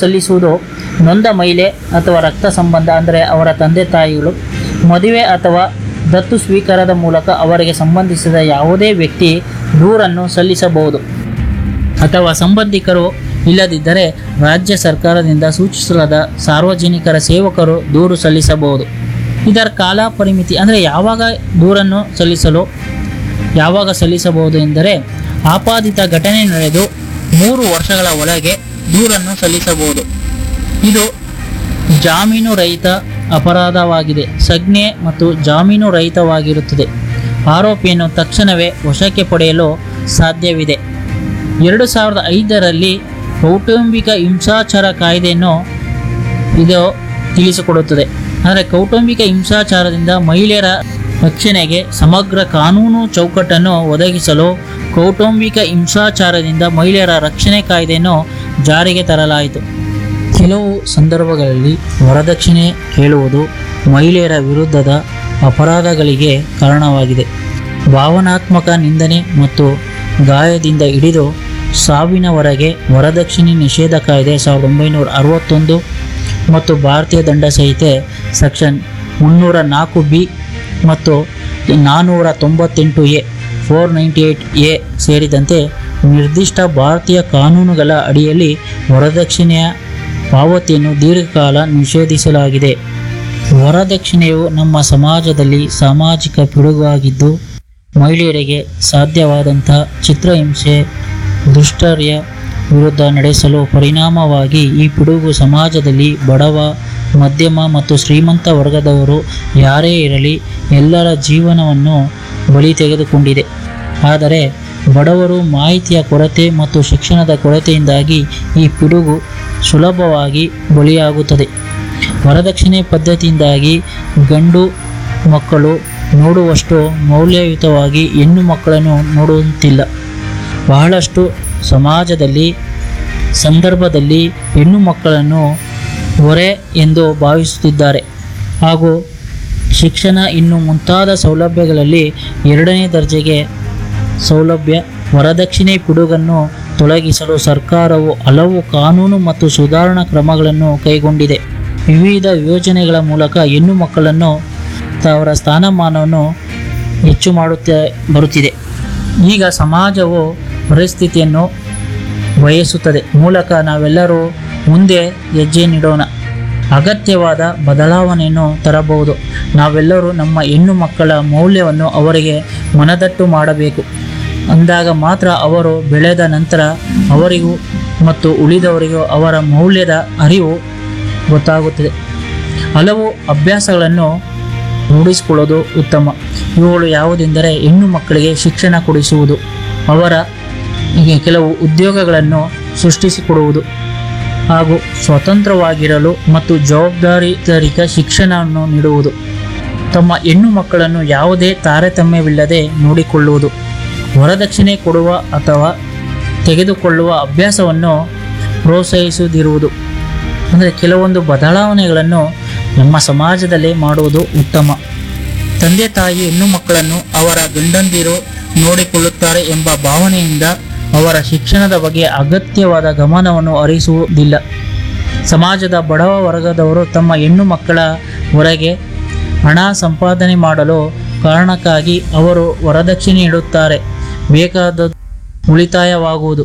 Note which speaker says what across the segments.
Speaker 1: ಸಲ್ಲಿಸುವುದು ನೊಂದ ಮಹಿಳೆ ಅಥವಾ ರಕ್ತ ಸಂಬಂಧ ಅಂದರೆ ಅವರ ತಂದೆ ತಾಯಿಗಳು ಮದುವೆ ಅಥವಾ ದತ್ತು ಸ್ವೀಕಾರದ ಮೂಲಕ ಅವರಿಗೆ ಸಂಬಂಧಿಸಿದ ಯಾವುದೇ ವ್ಯಕ್ತಿ ದೂರನ್ನು ಸಲ್ಲಿಸಬಹುದು ಅಥವಾ ಸಂಬಂಧಿಕರು ಇಲ್ಲದಿದ್ದರೆ ರಾಜ್ಯ ಸರ್ಕಾರದಿಂದ ಸೂಚಿಸಲಾದ ಸಾರ್ವಜನಿಕರ ಸೇವಕರು ದೂರು ಸಲ್ಲಿಸಬಹುದು ಇದರ ಕಾಲ ಪರಿಮಿತಿ ಅಂದರೆ ಯಾವಾಗ ದೂರನ್ನು ಸಲ್ಲಿಸಲು ಯಾವಾಗ ಸಲ್ಲಿಸಬಹುದು ಎಂದರೆ ಆಪಾದಿತ ಘಟನೆ ನಡೆದು ಮೂರು ವರ್ಷಗಳ ಒಳಗೆ ದೂರನ್ನು ಸಲ್ಲಿಸಬಹುದು ಇದು ಜಾಮೀನು ರಹಿತ ಅಪರಾಧವಾಗಿದೆ ಸಂಜ್ಞೆ ಮತ್ತು ಜಾಮೀನು ರಹಿತವಾಗಿರುತ್ತದೆ ಆರೋಪಿಯನ್ನು ತಕ್ಷಣವೇ ವಶಕ್ಕೆ ಪಡೆಯಲು ಸಾಧ್ಯವಿದೆ ಎರಡು ಸಾವಿರದ ಐದರಲ್ಲಿ ಕೌಟುಂಬಿಕ ಹಿಂಸಾಚಾರ ಕಾಯ್ದೆಯನ್ನು ಇದು ತಿಳಿಸಿಕೊಡುತ್ತದೆ ಅಂದರೆ ಕೌಟುಂಬಿಕ ಹಿಂಸಾಚಾರದಿಂದ ಮಹಿಳೆಯರ ರಕ್ಷಣೆಗೆ ಸಮಗ್ರ ಕಾನೂನು ಚೌಕಟ್ಟನ್ನು ಒದಗಿಸಲು ಕೌಟುಂಬಿಕ ಹಿಂಸಾಚಾರದಿಂದ ಮಹಿಳೆಯರ ರಕ್ಷಣೆ ಕಾಯ್ದೆಯನ್ನು ಜಾರಿಗೆ ತರಲಾಯಿತು ಕೆಲವು ಸಂದರ್ಭಗಳಲ್ಲಿ ವರದಕ್ಷಿಣೆ ಕೇಳುವುದು ಮಹಿಳೆಯರ ವಿರುದ್ಧದ ಅಪರಾಧಗಳಿಗೆ ಕಾರಣವಾಗಿದೆ ಭಾವನಾತ್ಮಕ ನಿಂದನೆ ಮತ್ತು ಗಾಯದಿಂದ ಹಿಡಿದು ಸಾವಿನವರೆಗೆ ವರದಕ್ಷಿಣೆ ನಿಷೇಧ ಕಾಯ್ದೆ ಸಾವಿರದ ಒಂಬೈನೂರ ಅರವತ್ತೊಂದು ಮತ್ತು ಭಾರತೀಯ ದಂಡ ಸಂಹಿತೆ ಸೆಕ್ಷನ್ ಮುನ್ನೂರ ನಾಲ್ಕು ಬಿ ಮತ್ತು ನಾನ್ನೂರ ತೊಂಬತ್ತೆಂಟು A four ninety eight A ಸೇರಿದಂತೆ ನಿರ್ದಿಷ್ಟ ಭಾರತೀಯ ಕಾನೂನುಗಳ ಅಡಿಯಲ್ಲಿ ವರದಕ್ಷಿಣೆಯ ಪಾವತಿಯನ್ನು ದೀರ್ಘಕಾಲ ನಿಷೇಧಿಸಲಾಗಿದೆ ವರದಕ್ಷಿಣೆಯು ನಮ್ಮ ಸಮಾಜದಲ್ಲಿ ಸಾಮಾಜಿಕ ಪಿಡುಗಾಗಿದ್ದು ಮಹಿಳೆಯರಿಗೆ ಸಾಧ್ಯವಾದಂಥ ಚಿತ್ರಹಿಂಸೆ ದುಷ್ಟರ್ಯ ವಿರುದ್ಧ ನಡೆಸಲು ಪರಿಣಾಮವಾಗಿ ಈ ಪಿಡುಗು ಸಮಾಜದಲ್ಲಿ ಬಡವ ಮಧ್ಯಮ ಮತ್ತು ಶ್ರೀಮಂತ ವರ್ಗದವರು ಯಾರೇ ಇರಲಿ ಎಲ್ಲರ ಜೀವನವನ್ನು ಬಲಿ ತೆಗೆದುಕೊಂಡಿದೆ ಆದರೆ ಬಡವರು ಮಾಹಿತಿಯ ಕೊರತೆ ಮತ್ತು ಶಿಕ್ಷಣದ ಕೊರತೆಯಿಂದಾಗಿ ಈ ಪಿಡುಗು ಸುಲಭವಾಗಿ ಬಲಿಯಾಗುತ್ತದೆ ವರದಕ್ಷಿಣೆ ಪದ್ಧತಿಯಿಂದಾಗಿ ಗಂಡು ಮಕ್ಕಳು ನೋಡುವಷ್ಟು ಮೌಲ್ಯಯುತವಾಗಿ ಹೆಣ್ಣು ಮಕ್ಕಳನ್ನು ನೋಡುವಂತಿಲ್ಲ ಬಹಳಷ್ಟು ಸಮಾಜದಲ್ಲಿ ಸಂದರ್ಭದಲ್ಲಿ ಹೆಣ್ಣು ಮಕ್ಕಳನ್ನು ಹೊರೆ ಎಂದು ಭಾವಿಸುತ್ತಿದ್ದಾರೆ ಹಾಗೂ ಶಿಕ್ಷಣ ಇನ್ನು ಮುಂತಾದ ಸೌಲಭ್ಯಗಳಲ್ಲಿ ಎರಡನೇ ದರ್ಜೆಗೆ ಸೌಲಭ್ಯ ವರದಕ್ಷಿಣೆ ಪಿಡುಗನ್ನು ತೊಲಗಿಸಲು ಸರ್ಕಾರವು ಹಲವು ಕಾನೂನು ಮತ್ತು ಸುಧಾರಣಾ ಕ್ರಮಗಳನ್ನು ಕೈಗೊಂಡಿದೆ ವಿವಿಧ ಯೋಜನೆಗಳ ಮೂಲಕ ಹೆಣ್ಣು ಮಕ್ಕಳನ್ನು ಅವರ ಸ್ಥಾನಮಾನವನ್ನು ಹೆಚ್ಚು ಮಾಡುತ್ತಾ ಬರುತ್ತಿದೆ ಈಗ ಸಮಾಜವು ಪರಿಸ್ಥಿತಿಯನ್ನು ಬಯಸುತ್ತದೆ ಮೂಲಕ ನಾವೆಲ್ಲರೂ ಮುಂದೆ ಹೆಜ್ಜೆ ನೀಡೋಣ ಅಗತ್ಯವಾದ ಬದಲಾವಣೆಯನ್ನು ತರಬಹುದು ನಾವೆಲ್ಲರೂ ನಮ್ಮ ಹೆಣ್ಣು ಮಕ್ಕಳ ಮೌಲ್ಯವನ್ನು ಅವರಿಗೆ ಮನದಟ್ಟು ಮಾಡಬೇಕು ಅಂದಾಗ ಮಾತ್ರ ಅವರು ಬೆಳೆದ ನಂತರ ಅವರಿಗೂ ಮತ್ತು ಉಳಿದವರಿಗೂ ಅವರ ಮೌಲ್ಯದ ಅರಿವು ಗೊತ್ತಾಗುತ್ತದೆ ಹಲವು ಅಭ್ಯಾಸಗಳನ್ನು ರೂಢಿಸಿಕೊಳ್ಳೋದು ಉತ್ತಮ ಇವುಗಳು ಯಾವುದೆಂದರೆ ಹೆಣ್ಣು ಮಕ್ಕಳಿಗೆ ಶಿಕ್ಷಣ ಕೊಡಿಸುವುದು ಅವರ ಹೀಗೆ ಕೆಲವು ಉದ್ಯೋಗಗಳನ್ನು ಸೃಷ್ಟಿಸಿಕೊಡುವುದು ಹಾಗೂ ಸ್ವತಂತ್ರವಾಗಿರಲು ಮತ್ತು ಜವಾಬ್ದಾರಿದಾರಿಕ ಶಿಕ್ಷಣವನ್ನು ನೀಡುವುದು ತಮ್ಮ ಹೆಣ್ಣು ಮಕ್ಕಳನ್ನು ಯಾವುದೇ ತಾರತಮ್ಯವಿಲ್ಲದೆ ನೋಡಿಕೊಳ್ಳುವುದು ವರದಕ್ಷಿಣೆ ಕೊಡುವ ಅಥವಾ ತೆಗೆದುಕೊಳ್ಳುವ ಅಭ್ಯಾಸವನ್ನು ಪ್ರೋತ್ಸಾಹಿಸದಿರುವುದು ಅಂದರೆ ಕೆಲವೊಂದು ಬದಲಾವಣೆಗಳನ್ನು ನಮ್ಮ ಸಮಾಜದಲ್ಲೇ ಮಾಡುವುದು ಉತ್ತಮ ತಂದೆ ತಾಯಿ ಹೆಣ್ಣು ಮಕ್ಕಳನ್ನು ಅವರ ಗಂಡಂದಿರು ನೋಡಿಕೊಳ್ಳುತ್ತಾರೆ ಎಂಬ ಭಾವನೆಯಿಂದ ಅವರ ಶಿಕ್ಷಣದ ಬಗ್ಗೆ ಅಗತ್ಯವಾದ ಗಮನವನ್ನು ಹರಿಸುವುದಿಲ್ಲ ಸಮಾಜದ ಬಡವ ವರ್ಗದವರು ತಮ್ಮ ಹೆಣ್ಣು ಮಕ್ಕಳ ಹೊರಗೆ ಹಣ ಸಂಪಾದನೆ ಮಾಡಲು ಕಾರಣಕ್ಕಾಗಿ ಅವರು ವರದಕ್ಷಿಣೆ ನೀಡುತ್ತಾರೆ ಬೇಕಾದ ಉಳಿತಾಯವಾಗುವುದು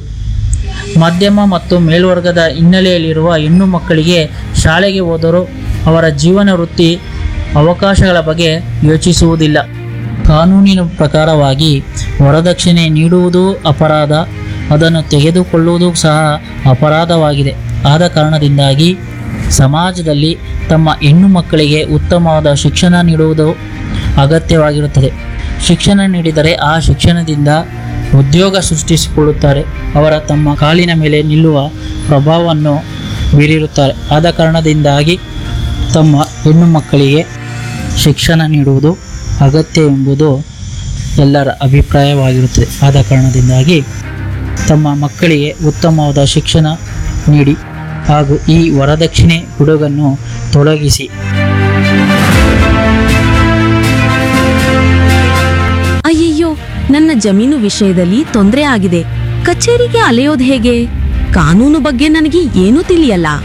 Speaker 1: ಮಧ್ಯಮ ಮತ್ತು ಮೇಲ್ವರ್ಗದ ಹಿನ್ನೆಲೆಯಲ್ಲಿರುವ ಹೆಣ್ಣು ಮಕ್ಕಳಿಗೆ ಶಾಲೆಗೆ ಹೋದರೂ ಅವರ ಜೀವನ ವೃತ್ತಿ ಅವಕಾಶಗಳ ಬಗ್ಗೆ ಯೋಚಿಸುವುದಿಲ್ಲ ಕಾನೂನಿನ ಪ್ರಕಾರವಾಗಿ ವರದಕ್ಷಿಣೆ ನೀಡುವುದೂ ಅಪರಾಧ ಅದನ್ನು ತೆಗೆದುಕೊಳ್ಳುವುದೂ ಸಹ ಅಪರಾಧವಾಗಿದೆ ಆದ ಕಾರಣದಿಂದಾಗಿ ಸಮಾಜದಲ್ಲಿ ತಮ್ಮ ಹೆಣ್ಣು ಮಕ್ಕಳಿಗೆ ಉತ್ತಮವಾದ ಶಿಕ್ಷಣ ನೀಡುವುದು ಅಗತ್ಯವಾಗಿರುತ್ತದೆ ಶಿಕ್ಷಣ ನೀಡಿದರೆ ಆ ಶಿಕ್ಷಣದಿಂದ ಉದ್ಯೋಗ ಸೃಷ್ಟಿಸಿಕೊಳ್ಳುತ್ತಾರೆ ಅವರ ತಮ್ಮ ಕಾಲಿನ ಮೇಲೆ ನಿಲ್ಲುವ ಪ್ರಭಾವವನ್ನು ಬೀರಿರುತ್ತಾರೆ ಆದ ಕಾರಣದಿಂದಾಗಿ ತಮ್ಮ ಹೆಣ್ಣು ಮಕ್ಕಳಿಗೆ ಶಿಕ್ಷಣ ನೀಡುವುದು ಅಗತ್ಯ ಎಂಬುದು ಎಲ್ಲರ ಅಭಿಪ್ರಾಯವಾಗಿರುತ್ತದೆ ಆದ ಕಾರಣದಿಂದಾಗಿ ತಮ್ಮ ಮಕ್ಕಳಿಗೆ ಉತ್ತಮವಾದ ಶಿಕ್ಷಣ ನೀಡಿ ಹಾಗೂ ಈ ವರದಕ್ಷಿಣೆ ಹುಡುಗನ್ನು ತೊಲಗಿಸಿ
Speaker 2: ಅಯ್ಯಯ್ಯೋ ನನ್ನ ಜಮೀನು ವಿಷಯದಲ್ಲಿ ತೊಂದರೆ ಆಗಿದೆ ಕಚೇರಿಗೆ ಅಲೆಯೋದು ಹೇಗೆ ಕಾನೂನು ಬಗ್ಗೆ ನನಗೆ ಏನೂ ತಿಳಿಯಲ್ಲ